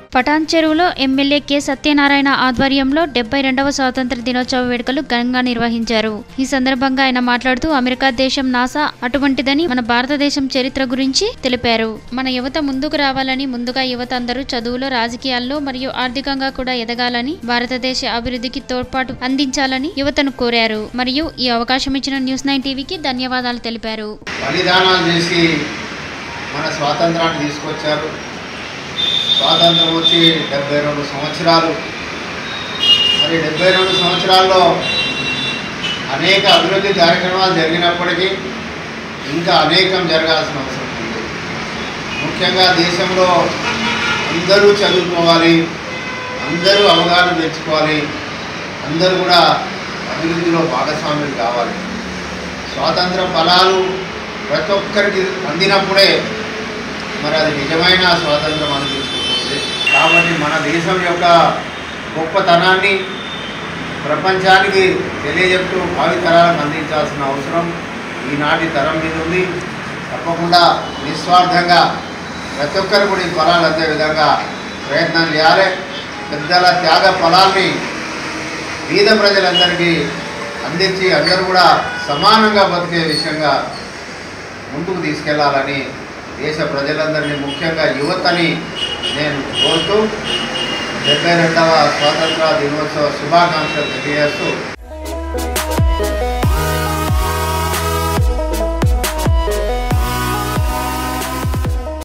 పటాన్ చెరువులో MLA K Satyanarayana ఆధ్వర్యంలో డెబ్బై రెండవ స్వాతంత్ర దినోత్సవ వేడుకలు ఘనంగా నిర్వహించారు ఈ సందర్భంగా ఆయన మాట్లాడుతూ అమెరికా దేశం నాసా అటువంటిదని మన భారతదేశం చరిత్ర గురించి తెలిపారు మన యువత ముందుకు రావాలని ముందుగా యువత అందరూ చదువులో రాజకీయాల్లో మరియు ఆర్థికంగా కూడా ఎదగాలని భారతదేశ అభివృద్ధికి తోడ్పాటు అందించాలని యువతను కోరారు మరియు ఈ అవకాశం ఇచ్చిన న్యూస్ నైన్ టీవీకి ధన్యవాదాలు తెలిపారు బలిదానాలు చేసి మన స్వాతంత్రాన్ని తీసుకొచ్చారు స్వాతంత్రం వచ్చి డెబ్బై రెండు సంవత్సరాలు మరి డెబ్బై రెండు సంవత్సరాల్లో అనేక అభివృద్ధి కార్యక్రమాలు జరిగినప్పటికీ ఇంకా అనేకం జరగాల్సిన అవసరం ఉంది ముఖ్యంగా దేశంలో అందరూ చదువుకోవాలి అందరూ అవగాహన తెచ్చుకోవాలి అందరూ కూడా అభివృద్ధిలో భాగస్వాములు కావాలి స్వాతంత్ర ఫలాలు ప్రతి ఒక్కరికి అందినప్పుడే మరి అది నిజమైన స్వాతంత్రం అనిపించుకుంటుంది కాబట్టి మన దేశం యొక్క గొప్పతనాన్ని ప్రపంచానికి తెలియజెప్తూ భావి తరాలకు అందించాల్సిన అవసరం ఈనాటి తరం మీద ఉంది తప్పకుండా నిస్వార్థంగా ప్రతి ఒక్కరు కూడా ఈ ఫలాలు అందే విధంగా ప్రయత్నం చేయాలి పెద్దల త్యాగ ఫలాల్ని పేద ప్రజలందరికీ అందించి అందరూ కూడా సమానంగా బతికే విషయంగా ముందుకు తీసుకెళ్లాలని దేశ ప్రజలందరినీ ముఖ్యంగా యువతని నేను కోరుతూ డెబ్బై రెండవ స్వాతంత్ర దినోత్సవ శుభాకాంక్షలు తెలియజేస్తూ